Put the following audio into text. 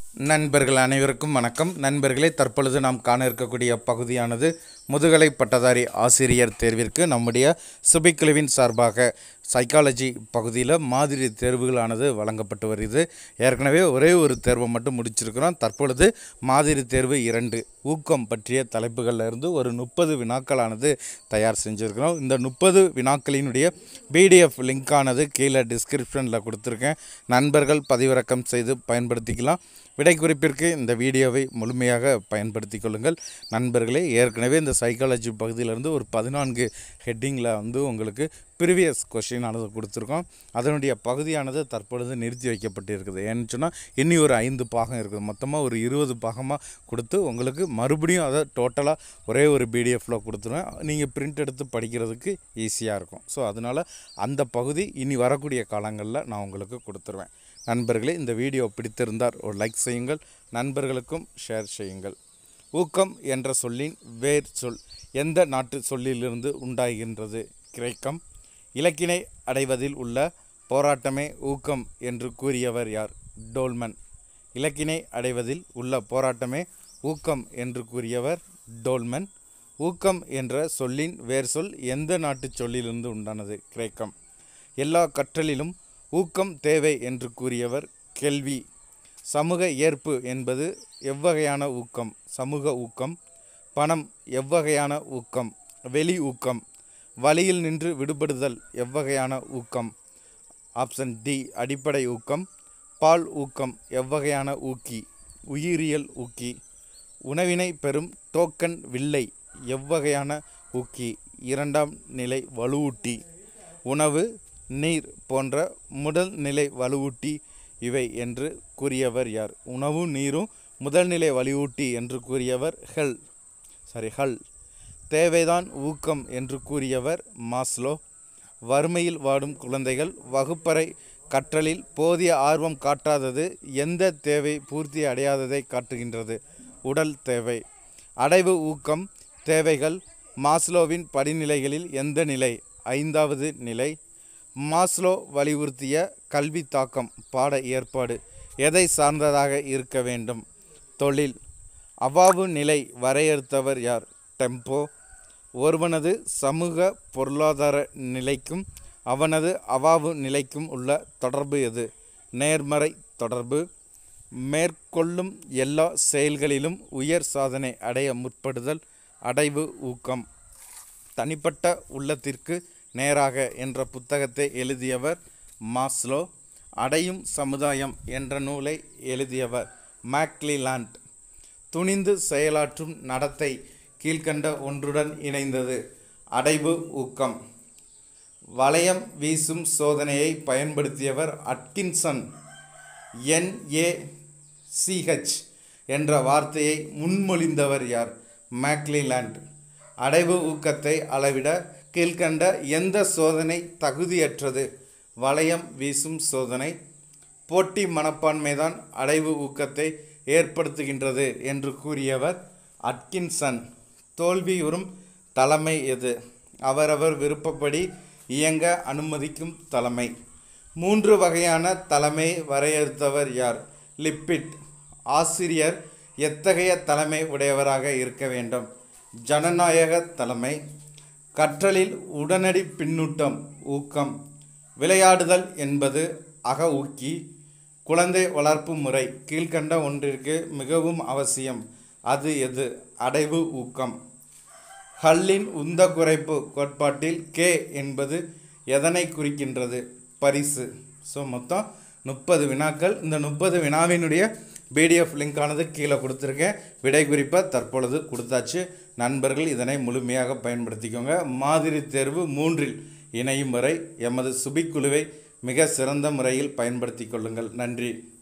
நண்பர்கள் அனைவருக்கும் வணக்கம் நண்பர்களே தற்பொழுது நாம் காண இருக்கக்கூடிய பகுதியானது முதுகலை பட்டதாரி ஆசிரியர் தேர்விற்கு நம்முடைய சுபிக்குழுவின் சார்பாக சைக்காலஜி பகுதியில் மாதிரி தேர்வுகளானது வழங்கப்பட்டு வருகிறது ஏற்கனவே ஒரே ஒரு தேர்வை மட்டும் முடிச்சிருக்கிறோம் தற்பொழுது மாதிரி தேர்வு இரண்டு ஊக்கம் பற்றிய தலைப்புகளில் இருந்து ஒரு முப்பது வினாக்களானது தயார் செஞ்சுருக்கிறோம் இந்த முப்பது வினாக்களினுடைய பிடிஎஃப் லிங்கானது கீழே டிஸ்கிரிப்ஷனில் கொடுத்துருக்கேன் நண்பர்கள் பதிவிறக்கம் செய்து பயன்படுத்திக்கலாம் விடை குறிப்பிற்கு இந்த வீடியோவை முழுமையாக பயன்படுத்தி கொள்ளுங்கள் நண்பர்களே ஏற்கனவே இந்த சைக்காலஜி பகுதியிலேருந்து ஒரு பதினான்கு ஹெட்டிங்கில் வந்து உங்களுக்கு ப்ரீவியஸ் கொஷினானது கொடுத்துருக்கோம் அதனுடைய பகுதியானது தற்பொழுது நிறுத்தி வைக்கப்பட்டிருக்குது ஏன்னு சொன்னால் இன்னி ஒரு ஐந்து பாகம் இருக்குது மொத்தமாக ஒரு இருபது பாகமாக கொடுத்து உங்களுக்கு மறுபடியும் அதை டோட்டலாக ஒரே ஒரு பிடிஎஃப்பில் கொடுத்துருவேன் நீங்கள் பிரிண்ட் எடுத்து படிக்கிறதுக்கு ஈஸியாக இருக்கும் ஸோ அதனால் அந்த பகுதி இனி வரக்கூடிய காலங்களில் நான் உங்களுக்கு கொடுத்துருவேன் நண்பர்களே இந்த வீடியோ பிடித்திருந்தால் ஒரு லைக் செய்யுங்கள் நண்பர்களுக்கும் ஷேர் செய்யுங்கள் ஊக்கம் என்ற சொல்லின் வேர் சொல் எந்த நாட்டு சொல்லிலிருந்து உண்டாகின்றது கிரேக்கம் இலக்கினை அடைவதில் உள்ள போராட்டமே ஊக்கம் என்று கூறியவர் யார் டோல்மன் இலக்கினை அடைவதில் உள்ள போராட்டமே ஊக்கம் என்று கூறியவர் டோல்மன் ஊக்கம் என்ற சொல்லின் வேர் சொல் எந்த நாட்டுச் சொல்லிலிருந்து உண்டானது கிரேக்கம் எல்லா கற்றலிலும் ஊக்கம் தேவை என்று கூறியவர் கெல்வி சமூக ஏற்பு என்பது எவ்வகையான ஊக்கம் சமூக ஊக்கம் பணம் எவ்வகையான ஊக்கம் வெளி ஊக்கம் வழியில் நின்று விடுபடுதல் எவ்வகையான ஊக்கம் ஆப்ஷன் டி அடிப்படை ஊக்கம் பால் ஊக்கம் எவ்வகையான ஊக்கி உயிரியல் ஊக்கி உணவினை பெறும் டோக்கன் வில்லை எவ்வகையான ஊக்கி இரண்டாம் நிலை வலுவூட்டி உணவு நீர் போன்ற முதல் நிலை வலுவூட்டி இவை என்று கூறியவர் யார் உணவு நீரும் முதல்நிலை வலுவூட்டி என்று கூறியவர் ஹெல் சாரி ஹல் தேவைதான் ஊக்கம் என்று கூறியவர் மாஸ்லோ வறுமையில் வாடும் குழந்தைகள் வகுப்பறை கற்றலில் போதிய ஆர்வம் காட்டாதது எந்த தேவை பூர்த்தி அடையாததை காட்டுகின்றது உடல் தேவை அடைவு ஊக்கம் தேவைகள் மாஸ்லோவின் படிநிலைகளில் எந்த நிலை ஐந்தாவது நிலை மாஸ்லோ வலியுறுத்திய கல்வி தாக்கம் பாட ஏற்பாடு எதை சார்ந்ததாக இருக்க வேண்டும் தொழில் அவாவு நிலை வரையறுத்தவர் யார் டெம்போ ஒருவனது சமூக பொருளாதார நிலைக்கும் அவனது அவாவு நிலைக்கும் உள்ள தொடர்பு எது நேர்மறை தொடர்பு மேற்கொள்ளும் எல்லா செயல்களிலும் உயர் சாதனை அடைய முற்படுதல் அடைவு ஊக்கம் தனிப்பட்ட உள்ளத்திற்கு நேராக என்ற புத்தகத்தை எழுதியவர் மாஸ்லோ அடையும் சமுதாயம் என்ற நூலை எழுதியவர் மேக்லிலாண்ட் துணிந்து செயலாற்றும் நடத்தை கீழ்கண்ட ஒன்றுடன் இணைந்தது அடைவு ஊக்கம் வளையம் வீசும் சோதனையை பயன்படுத்தியவர் அட்கின்சன் என்ஏசிஹெச் என்ற வார்த்தையை முன்மொழிந்தவர் யார் மேக்லிலாண்ட் அடைவு ஊக்கத்தை அளவிட கீழ்கண்ட எந்த சோதனை தகுதியற்றது வளையம் வீசும் சோதனை போட்டி மனப்பான்மைதான் அடைவு ஊக்கத்தை ஏற்படுத்துகின்றது என்று கூறியவர் அட்கின்சன் தோல்வியுறும் தலைமை எது அவரவர் விருப்பப்படி இயங்க அனுமதிக்கும் தலைமை மூன்று வகையான தலைமை வரையறுத்தவர் யார் லிப்பிட் ஆசிரியர் எத்தகைய தலைமை உடையவராக இருக்க வேண்டும் ஜனநாயக தலைமை கற்றலில் உடனடி பின்னூட்டம் ஊக்கம் விளையாடுதல் என்பது அக ஊக்கி குழந்தை வளர்ப்பு முறை கீழ்கண்ட ஒன்றிற்கு மிகவும் அவசியம் அது எது அடைவு ஊக்கம் ஹல்லின் உந்த குறைப்பு கோட்பாட்டில் கே என்பது எதனை குறிக்கின்றது பரிசு ஸோ மொத்தம் முப்பது வினாக்கள் இந்த முப்பது வினாவினுடைய பிடிஎஃப் லிங்கானது கீழே கொடுத்துருக்கேன் விடை குறிப்பை தற்பொழுது கொடுத்தாச்சு நண்பர்கள் இதனை முழுமையாக பயன்படுத்திக்கோங்க மாதிரி தேர்வு மூன்றில் இணையும் வரை எமது சுபிக்குழுவை மிக சிறந்த முறையில் பயன்படுத்தி கொள்ளுங்கள் நன்றி